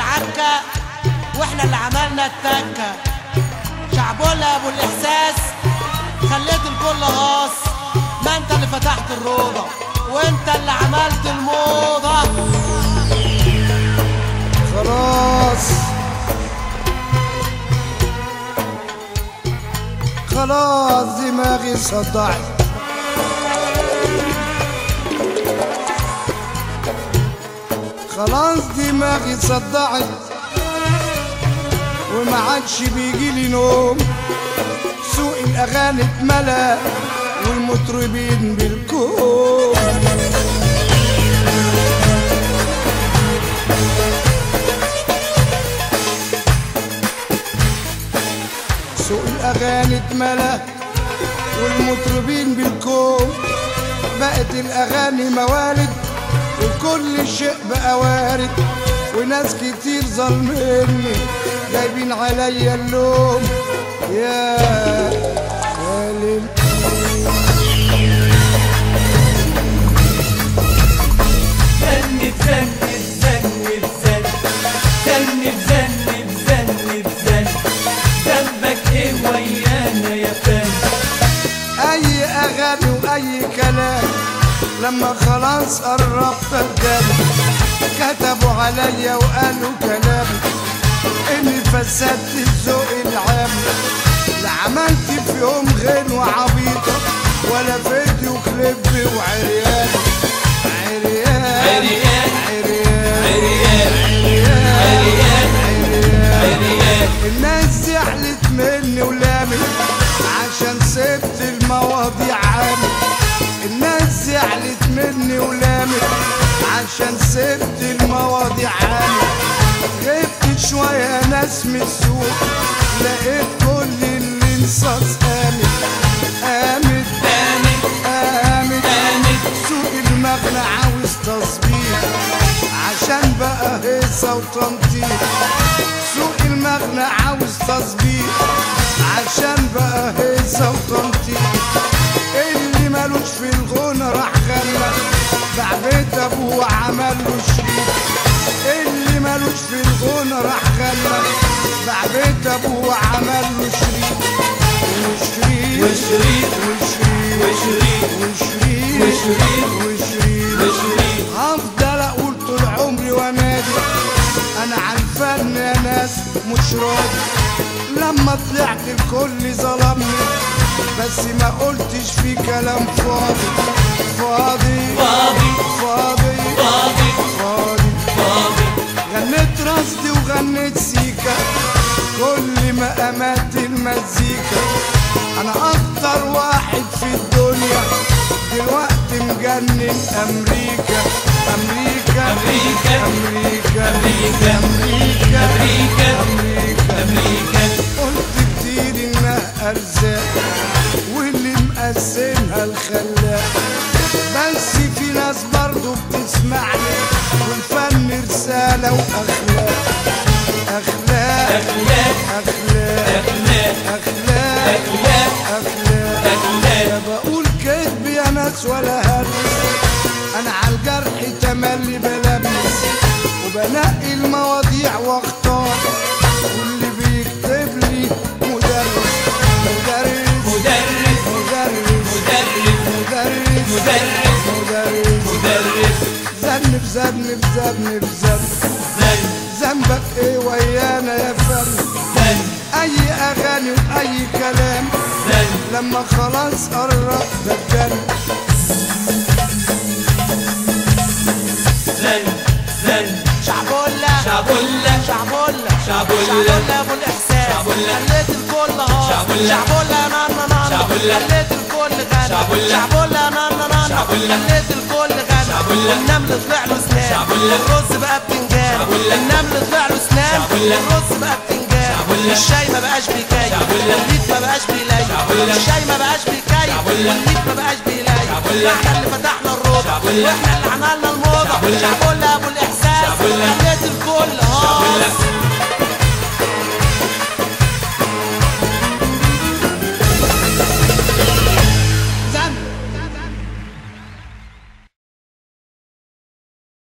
عكة واحنا اللي عملنا التكة شعبولة يا ابو الاحساس خليت الكل غاص ما انت اللي فتحت الروضة وانت اللي عملت الموضة خلاص خلاص دماغي صدعت خلاص دماغي صدعت وما عادش بيجيلي نوم سوق الاغاني اتملى والمطربين بالكوم سوق الاغاني اتملى والمطربين بالكوم بقت الاغاني موالد وكل شيء بقى وارد وناس كتير ظالميني جايبين عليا اللوم يا سالم ذنب ذنب ذنب ذنب ذنب ذنب ذنب ذنب ذنبك ايه ويانا يا فن اي اغاني واي كلام لما خلاص قربت اتكلم كتبوا عليا وقالوا كلام اني فسدت الذوق العام لا عملت في يوم غنوة عبيطة ولا فيديو كليب وعريان عريان عريان عريان عريان عريان عريان عريان الناس زعلت مني ولامت عشان سبت المواضيع عامل الناس زعلت مني ولامت عشان سبت المواضيع عامل غبت شوية ناس من السوق لقيت كل اللي انصاص قامت قامت قامت قامت قامت سوق المغنى عاوز تظبيط عشان بقى هيصة وتنطيط سوق المغنى عاوز تظبيط عشان بقى هيصة وتنطيط اللي مالوش في الغنى راح غنى باع بيت ابوه وعمل له شريك اللي مالوش في الغنى راح غنى باع بيت ابوه وعمل له شريك وشريك وشريك وشريك وشريك وشريك وشريك وشريك وشريك هفضل اقول طول عمري وانادي انا على الفن يا ناس مش راضي لما طلعت الكل ظلمني بس ما قلتش في كلام فاضي فاضي فاضي فاضي فاضي فاضي فاضي غنيت رصدي وغنيت سيكا كل مقامات المزيكا انا اكتر واحد في الدنيا دلوقتي مجنن امريكا امريكا أمريكا. امريكا أمريكا. امريكا أمريكا. امريكا أمريكا قلت كتير انها ارزاق واللي مقسمها الخلاق بس في ناس برضو بتسمعني والفن رسالة واخلاق اخلاق أخلاق اخلاق أخلاق اخلاق أخلاق اخلاق أخلاق لا بقول كذب يا ناس ولا هرس انا على الجرح تملي بلمس وبنقي المواضيع واختار واللي بيكتب لي مدرس مدرس مدرس مدرس مدرس مدرس مدرس مدرس مدرس ذنب ذنب ذنب ذنب زن ذنبك ايه ويانا يا فن زن اي اغاني واي كلام زن لما خلاص قربت اتكلم زن زن شعبولة شعبولة شعبولة شعبولة. شعبولة يا ابو الاحساس شعبولة. خليت الكل هاص شعبولة. شعبولة يا نانا نانا شعبولة. خليت الكل غنى شعبولة. شعبولة يا نانا نانا شعبولة. خليت الكل غنى شعبولة. والنمل طلع له سنان شعبولة. والرز بقى بتنجان شعبولة. النمل طلع له سنان شعبولة. والرز بقى بتنجان شعبولة. الشاي ما بقاش بيكاي شعبولة. والليف ما بقاش بيلي شعبولة. الشاي ما بقاش بيكاي شعبولة. والليف ما بقاش بيلي شعبولة. احنا اللي فتحنا الروضة شعبولة. واحنا اللي عملنا الموضة شعبولة. شعبولة يا ابو الاحساس